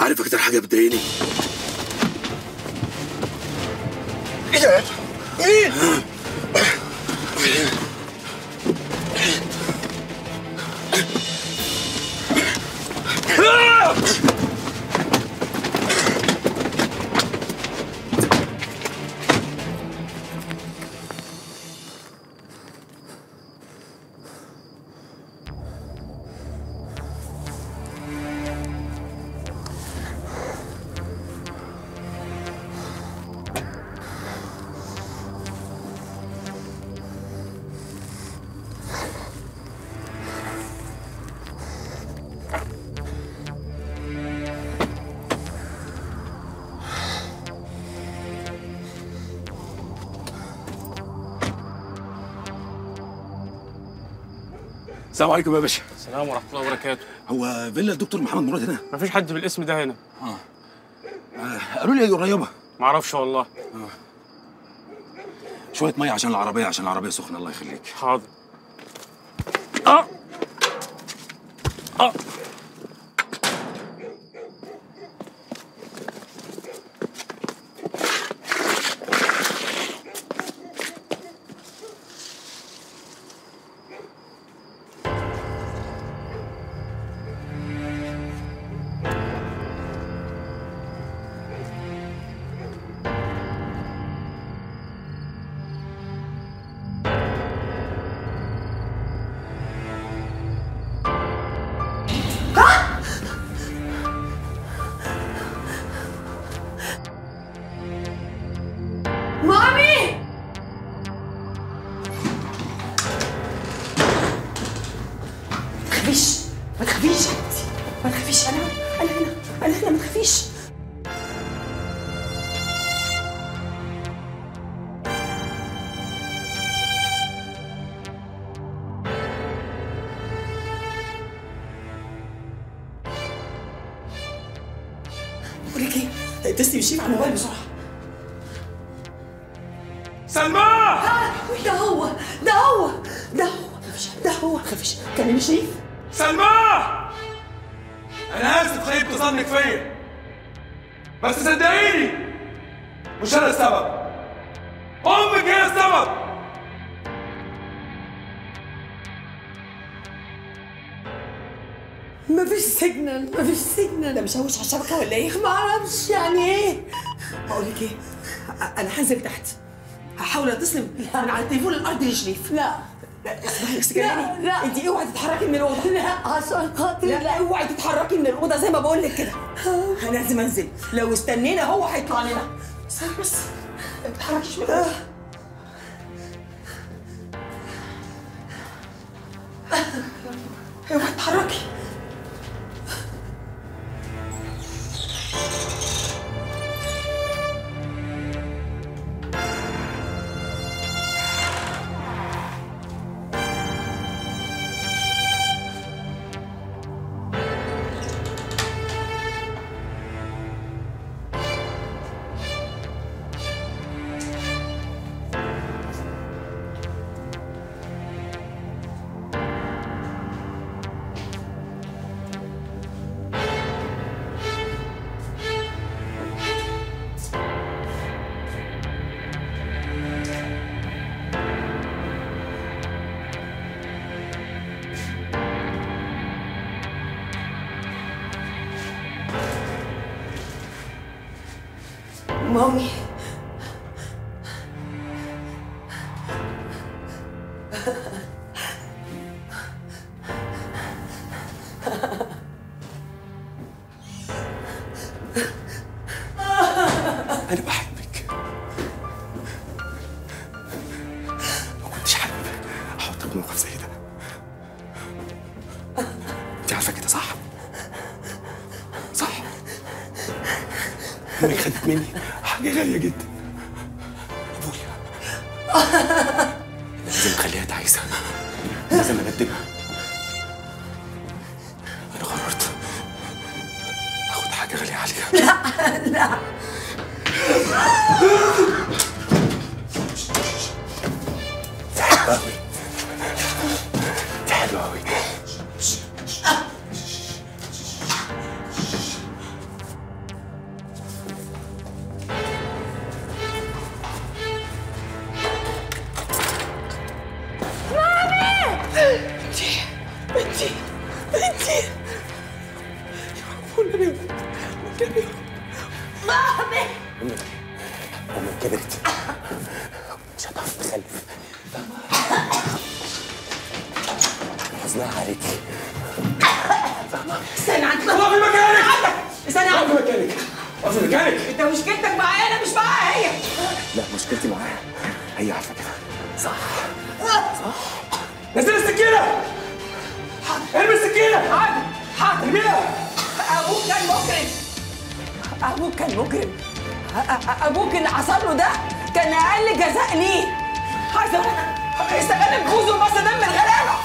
عارف اكتر حاجه بتضايقني ايه ده؟ مين؟ السلام عليكم يا باشا السلام ورحمه الله وبركاته هو فيلا الدكتور محمد مراد هنا مفيش حد بالاسم ده هنا آه، قالوا لي قريبه معرفش والله شويه ميه عشان العربيه عشان العربيه سخنه الله يخليك حاضر اه اه مامي ما تخافيش ما تخافيش يا بنتي ما تخافيش انا انا هنا انا هنا ما تخافيش بقول لك ايه اتصلي بالشيف على الموبايل بسرعه سلمى ده هو ده هو ده هو ده هو خفيش كلمي شريف سلمى انا اسف خيبت ظنك فيا بس صدقيني مش انا السبب امك هي السبب مفيش سيجنال مفيش سيجنال ده مشوش على الشبكه ولا ايه؟ ما اعرفش يعني ايه؟ بقول لك ايه؟ أ- انا هنزل تحت هحاول اتصل من على التليفون الارضي لشريف لا لا اسمعي بس كلامي لا انت اوعي تتحركي من الاوضه لا عشان خاطري لا لا اوعي تتحركي من الاوضه زي ما بقول لك كده انا لازم انزل لو استنينا هو هيطلع لنا بس بس ما تتحركيش من الاوضه اوعي تتحركي مامي انا بحبك ما كنتش حابب احطك في موقف زي ده انت عارفه كده صح صح امك خدت مني حاجه غاليه جدا ابويا لازم اخليها تعيسه لازم اندبها انا قررت اخد حاجه غاليه عليها لا دي حلوه قوي دي حلوه قوي والنبي والنبي مامي امك كبرت مش هتعرف تخلف حزنها عليكي استنى عندك اقف في مكانك استنى اقف عندك في مكانك اقف في مكانك انت مشكلتك معايا انا مش معاها هي لا مشكلتي معاها هي عارفه كده صح نزل السكينه ارمي السكينه حاضر حاضر ارميها ابوك كان مجرم ابوك كان مجرم أ- أ- ابوك اللي حصل له ده كان اقل جزاء ليه عايزه استغل نفوذه وبص دم الغلابه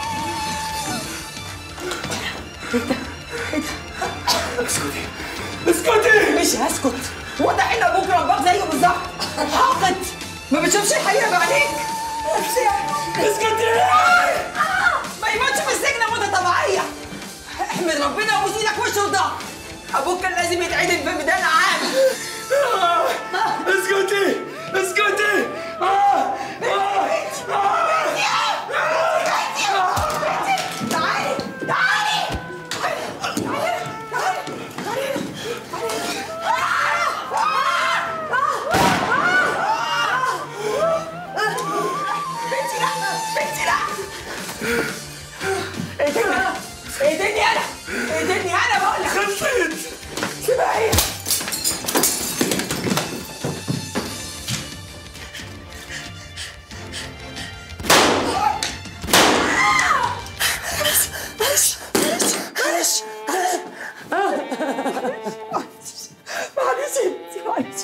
اسكتي مش هسكت واضح ان ابوك رباك زيه بالظبط حاقد ما بتشوفش الحقيقه بعينيك اسكتي ما يموتش في السجن موتة طبيعية احمد ربنا وبوس ايدك وشه وضهر ابوك كان لازم يتعدل في ميدان عام آه. اسكتي اسكتي آه. آه. آه. تعالي تعالي بنتي لا بنتي لا ايديني ايديني انا ايديني انا بقول لك خلصت سيبها هي معلش معلش معلش معلش انتي معلش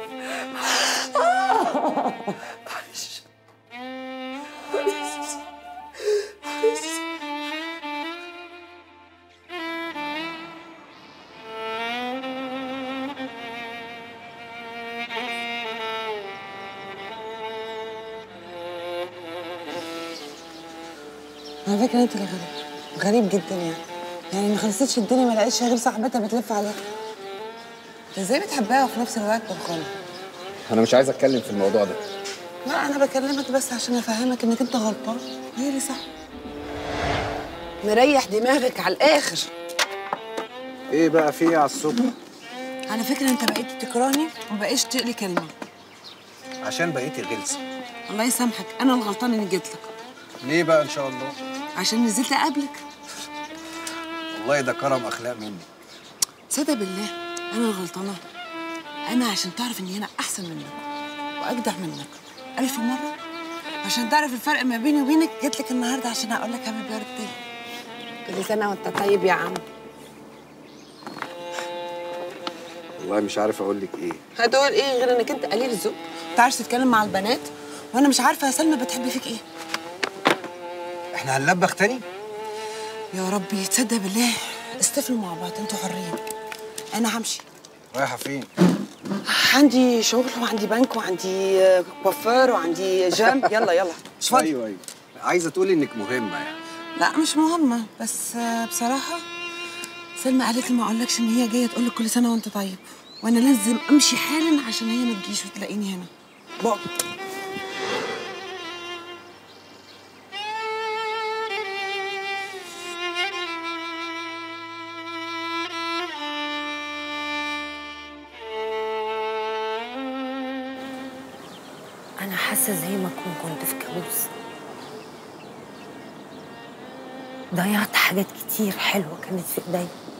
آه. معلش معلش معلش على فكرة انت اللي غريب غريب جدا يعني يعني ما خلصتش الدنيا ما لقيتش غير صاحبتها بتلف عليها انت ازاي بتحبها وفي نفس الوقت بتخونها انا مش عايز اتكلم في الموضوع ده لا انا بكلمك بس عشان افهمك انك انت غلطان هي اللي صح مريح دماغك على الاخر ايه بقى في ايه على الصبح على فكرة انت بقيت تكرهني وما بقيتش تقلي كلمة عشان بقيتي غلسه الله يسامحك انا الغلطان اني جيت لك ليه بقى ان شاء الله عشان نزلت اقابلك والله ده كرم اخلاق مني صدق بالله انا الغلطانه انا عشان تعرف اني انا احسن منك واجدع منك الف مره عشان تعرف الفرق ما بيني وبينك جيت لك النهارده عشان اقول لك هابي بيرثدي كل سنه وانت طيب يا عم والله مش عارف اقول لك ايه هتقول ايه غير انك انت قليل الذوق ما تعرفش تتكلم مع البنات وانا مش عارفه يا سلمى بتحب فيك ايه احنا هنلبخ تاني يا ربي تصدق بالله استفلوا مع بعض انتوا حرين انا همشي رايحه فين عندي شغل وعندي بنك وعندي آه، كوافير وعندي جيم يلا يلا مش فاضي ايوه ايوه عايزه تقولي انك مهمه يعني لا مش مهمة بس آه، بصراحة سلمى قالت لي ما اقولكش ان هي جاية تقول لك كل سنة وانت طيب وانا لازم امشي حالا عشان هي ما تجيش وتلاقيني هنا بقى أنا حاسة زي ما أكون كنت في كابوس ضيعت حاجات كتير حلوة كانت في إيديا